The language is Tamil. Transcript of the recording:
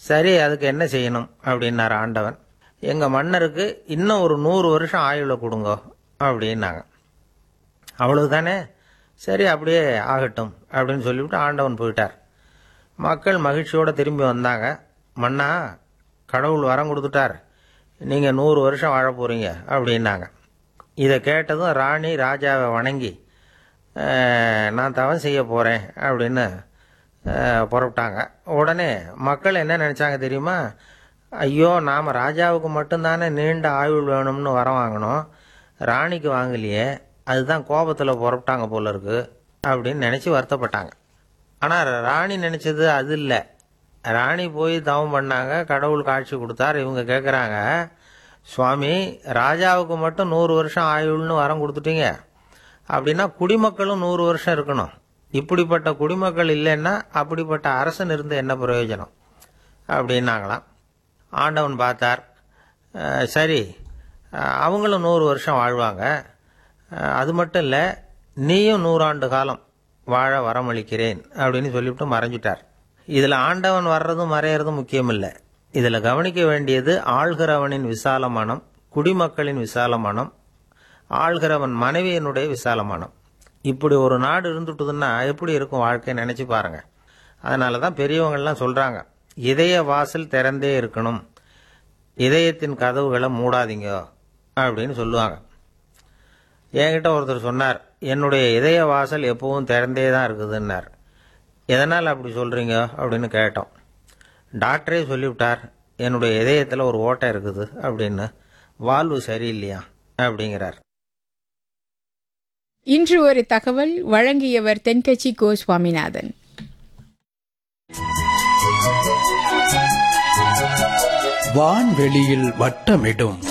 சரி அதுக்கு என்ன செய்யணும் அப்படின்னார் ஆண்டவன் எங்கள் மன்னருக்கு இன்னும் ஒரு நூறு வருஷம் ஆயுள கொடுங்க அப்படின்னாங்க அவ்வளவுதானே சரி அப்படியே ஆகட்டும் அப்படின்னு சொல்லிவிட்டு ஆண்டவன் போயிட்டார் மக்கள் மகிழ்ச்சியோடு திரும்பி வந்தாங்க மன்னா கடவுள் வரம் கொடுத்துட்டார் நீங்கள் நூறு வருஷம் வாழ போகிறீங்க அப்படின்னாங்க இதை கேட்டதும் ராணி ராஜாவை வணங்கி "அஹ், நான் தவம் செய்ய போகிறேன் அப்படின்னு அஹ், புறப்பட்டாங்க உடனே மக்கள் என்ன நினச்சாங்க தெரியுமா ஐயோ நாம் ராஜாவுக்கு மட்டும்தானே நீண்ட ஆயுள் வேணும்னு வரம் வாங்கினோம் ராணிக்கு வாங்கலையே அதுதான் கோபத்தில் புறப்பட்டாங்க போல இருக்கு அப்படின்னு நினச்சி வருத்தப்பட்டாங்க ஆனால் ராணி நினச்சது அது இல்லை ராணி போய் தவம் பண்ணாங்க கடவுள் காட்சி கொடுத்தார் இவங்க கேட்குறாங்க சுவாமி ராஜாவுக்கு மட்டும் நூறு வருஷம் ஆயுள்னு வரம் கொடுத்துட்டீங்க அப்படின்னா குடிமக்களும் நூறு வருஷம் இருக்கணும் இப்படிப்பட்ட குடிமக்கள் இல்லைன்னா அப்படிப்பட்ட அரசன் இருந்து என்ன பிரயோஜனம் அப்படின்னாங்களாம் ஆண்டவன் பார்த்தார் அஹ், சரி அஹ், அவங்களும் நூறு வருஷம் வாழ்வாங்க அஹ், அது மட்டும் இல்லை நீயும் நூறாண்டு காலம் வாழ வரமளிக்கிறேன் அப்படின்னு சொல்லிவிட்டு மறைஞ்சிட்டார் இதில் ஆண்டவன் வர்றதும் மறையறதும் முக்கியம் இல்லை இதில் கவனிக்க வேண்டியது ஆள்கிறவனின் விசால மனம் குடிமக்களின் விசால மனம் ஆள்கிறவன் மனைவியினுடைய விசால மனம் இப்படி ஒரு நாடு இருந்துட்டுதுன்னா எப்படி இருக்கும் வாழ்க்கை நினைச்சு பாருங்க அதனால தான் பெரியவங்கள்லாம் சொல்றாங்க இதய வாசல் திறந்தே இருக்கணும் இதயத்தின் கதவுகளை மூடாதீங்க அப்படின்னு சொல்லுவாங்க என்கிட்ட ஒருத்தர் சொன்னார் என்னுடைய இதய வாசல் எப்பவும் திறந்தே தான் இருக்குதுன்னார் எதனால் அப்படி சொல்கிறீங்க அப்படின்னு கேட்டோம் டாக்டரே சொல்லிவிட்டார் என்னுடைய இதயத்தில் ஒரு ஓட்டை இருக்குது அப்படின்னு வால்வு சரியில்லையா அப்படிங்கிறார் இன்று ஒரு தகவல் வழங்கியவர் தென்கட்சி கோ சுவாமிநாதன் வான்வெளியில் வட்டமிடும்